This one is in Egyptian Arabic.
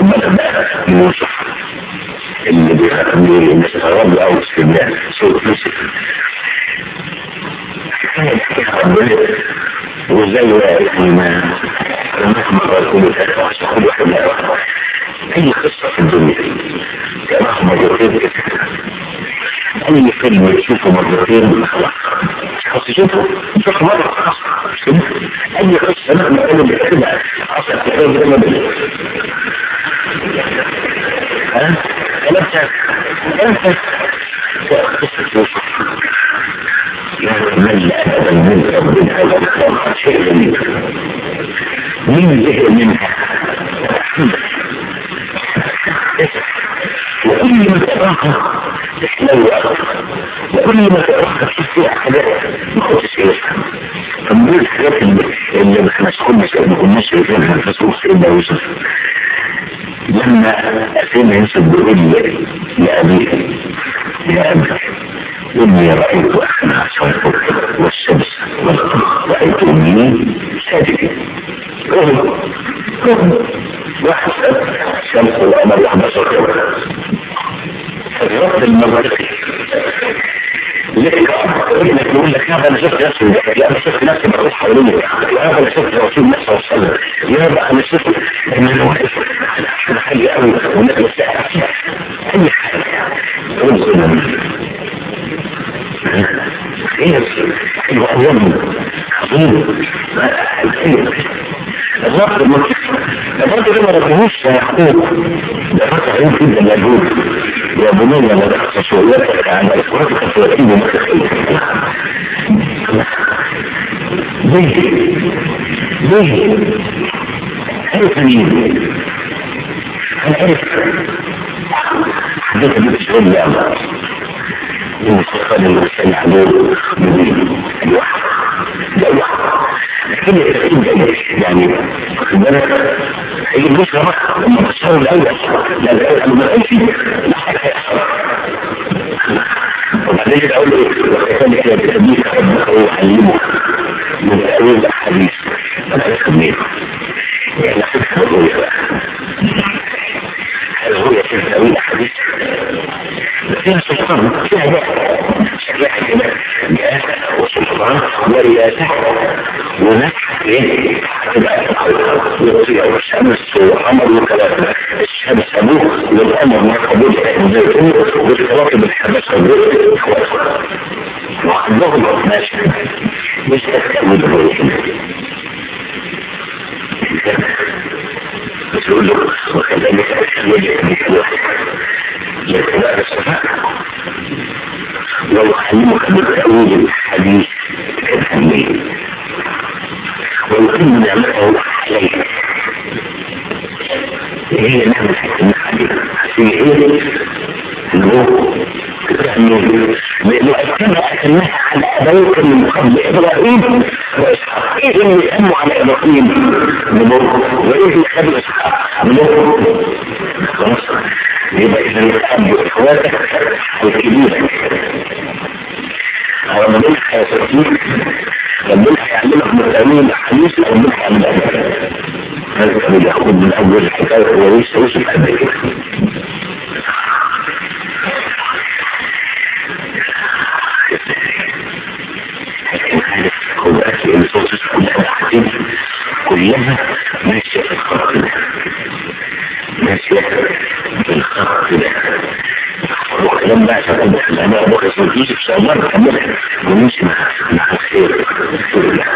خد بالك بقى من يوسف اللي بيخلي نستغرب له قوي في الله سوء يوسف وزي يعني ما مهما قالوا ثلاثة عشر كل واحد لا واحد أي قصة في الدنيا تقراها مرتين أي فيلم تشوفه مرتين خلاص خلاص تشوفه تشوفه مرة خلاص أي قصة مهما كانوا بيكتبها أصلا في حين الأمل ها؟ كلامك كلامك قصة يوسف لا تمل ابدا من ربنا هذا شيء جميل مين زهق منها وكل ما تقراها تحلو اكثر وكل ما تقراها تشوف فيها حاجات ما كنتش شايفها فمن دول الحاجات اللي اللي احنا كناش ما كناش شايفينها في سوق سيدنا يوسف لما سيدنا يوسف بيقول لأبيه يا أبي إني رأيت أحد عشر والشمس والقمر رأيت أمي ساجدين رغم رغم واحد شمس والقمر واحد عشر فالرب المرتقي لك انك يقول لك يا انا شفت نفسي يا انا شفت نفسي بروح حواليا يا انا شفت رسول الله صلى الله عليه وسلم يا انا شفت ان انا واقف على احسن حاجه قوي والناس بتسقف اي حاجه ربنا خير حلو أيام عظيم الرب المنطقي الرب ده ما ربهوش يا يعقوب ده رب عظيم جدا مجهود يا بني لا تخصص ويتك عن إخواتك فيتيب متخيل ليه ليه عرف مين انا عرف حديث ابن سعود يا الله من الشيطان اللي بيسأل عليه مدين الوحي ده الوحي لكن التأكيد ده يعني واخد بالك هي البشرى بقى لما بشروا الأول لا ده أنا ما قالش لا حاجة هيحصل وبعدين أقول له وكذلك يتبيك ربك ويعلمك من تأويل الأحاديث أنا عرفت منين؟ يعني فكرة الرؤية بقى الرؤية في تأويل الأحاديث فيها سلطان فيها بقى شريعة كده جاءت وسلطان ورياسة ونفح ايه هتبقى يطيع والشمس والقمر وكلام الشمس ابوه والقمر ما قبول زيتون والكواكب الحبس والرزق وعندهم ماشي مش تأويل الرؤية بتقول له وكذلك أسئلة مثل الوحي لاتباع الصفاء ويعلمك بالتأويل الحديث كالتنمية ويتم نعمته عليك هي نعمة حكمة عليك هي هي انه يعني لأكتنا أكلناها على أبوك من قبل إبراهيم وإسحاق إيه اللي أموا على إبراهيم نبوه وإيه اللي خلوا إسحاق نبوه خلاص يبقى إذا الأب وإخواتك الكبيرة ربنا هيسكيك ربنا هيعلمك من تأويل الحديث ربنا هيعلمك هذا كان ياخد من أول الحكاية هو لسه يوسف قد كده خبرات الانفوسس كلها حديث كلها ماشية في الخط ده ماشية في الخط ده وكلام بقى تقول انا ابوك اسمه يوسف ان شاء الله نكملها ونمشي مع مع الخير